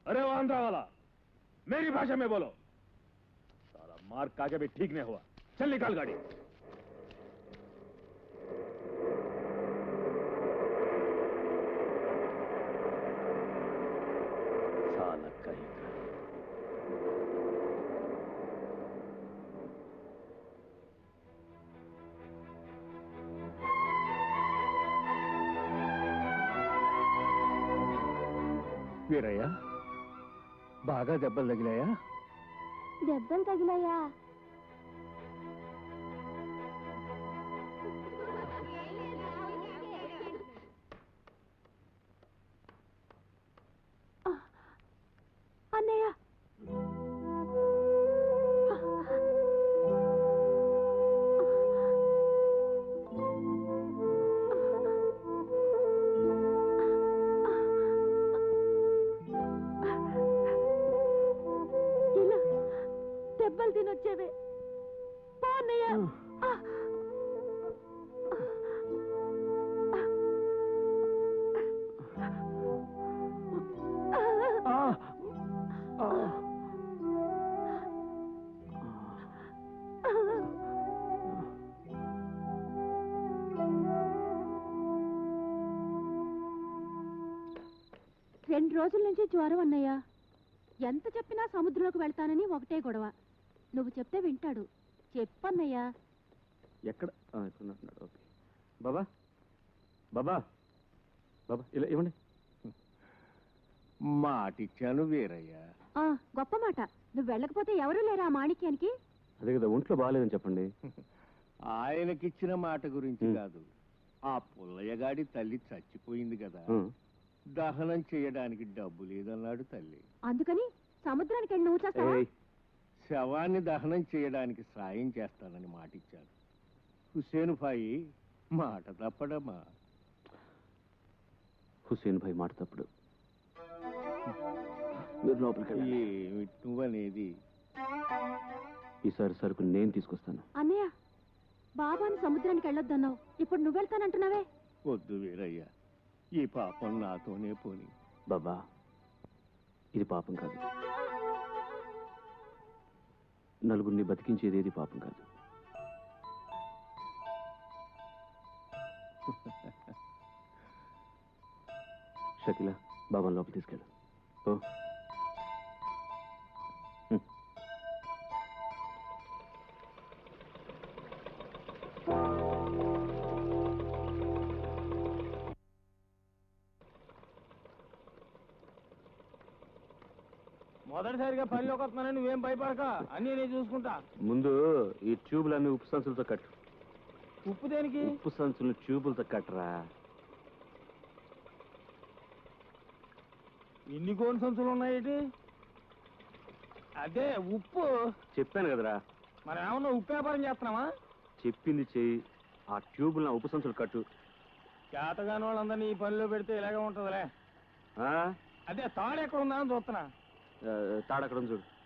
अरे वो आंध्रा वाला मेरी भाषा में बोलो साला मार काके भी ठीक नहीं हुआ चल निकाल गाड़ी साला कहीं का వీరయ్య బాగా దెబ్బలు తగిలాయా దెబ్బలు తగిలాయా అన్నయ్య ఇలా దెబ్బలు తినొచ్చేవే పో అన్నయ్య ఆ. ఆ! ఆ! రెండు రోజుల నుంచి జ్వరం అన్నయ్య ఎంత చెప్పినా సముద్రంలోకి వెళ్తానని ఒకటే గొడవ నువ్వు చెప్తే వింటాడు చెప్పన్నయ్యా ఎక్కడ ఆ, ఇక్కడ ఉన్నట్టున్నాడు ఓకే బాబా బాబా బాబా ఇలా ఇవ్వండి మాటిచ్చాను వీరయ్య ఆ, గొప్ప మాట నువ్వు వెళ్ళకపోతే ఎవరూ లేరా ఆ మాణిక్యానికి అదే కదా ఒంట్లో బాగాలేదని చెప్పండి ఆయనకిచ్చిన మాట గురించి ఉం. కాదు ఆ పుల్లయ్యగాడి తల్లి చచ్చిపోయింది కదా ఆ, దహనం చేయడానికి డబ్బు లేదన్నాడు తల్లి అందుకని సముద్రానికి వెళ్ళి నువ్వు చేస్తావా ఏయ్, శవాన్ని దహనం చేయడానికి సాయం చేస్తానని మాటిచ్చాను హుసేన్ భాయి మాట తప్పడమా హుస్సేన్ భాయ్ మాట తప్పుడు మీరు లోపలికి వెళ్ళండి ఏమిటి నువ్వనేది ఈసారి సరుకు నేను తీసుకొస్తాను అన్నయ్య బాబాని సముద్రానికి వెళ్ళొద్దన్నావు ఇప్పుడు నువ్వు వెళ్తానంటున్నావే వద్దు వీరయ్య ఈ పాపం నాతోనే పోని బాబా ఇది పాపం కాదు నలుగురిని బతికించేది ఏది పాపం కాదు షకిల బాబా లోపల తీసుకెళ్ళు ఓ హ్మ్. మొదటిసారిగా పనిలోకి వస్తున్నానని నువ్వేం భయపడక అన్నీ నేను చూసుకుంటా ముందు ఈ ట్యూబులన్నీ ఉప్పు సంచులతో కట్టు ఉప్పు దేనికి ఉప్పు సంచులు ట్యూబులతో కట్టరా ఇన్ని గోను సంచులు ఉన్నాయేటి అదే ఉప్పు చెప్పాను కదరా మనం ఏమన్నా ఉప్పు వ్యాపారం చేస్తున్నామా చెప్పింది చెయ్యి ఆ ట్యూబులను ఉప్పు సంచులు కట్టు చేతగాని వాళ్ళందరినీ ఈ పనిలో పెడితే ఇలాగే ఉంటుందిలే ఆ? అదే తాడు ఎక్కడ ఉందా అని చూస్తున్నా ఆ, తాడు అక్కడ ఉంది చూడు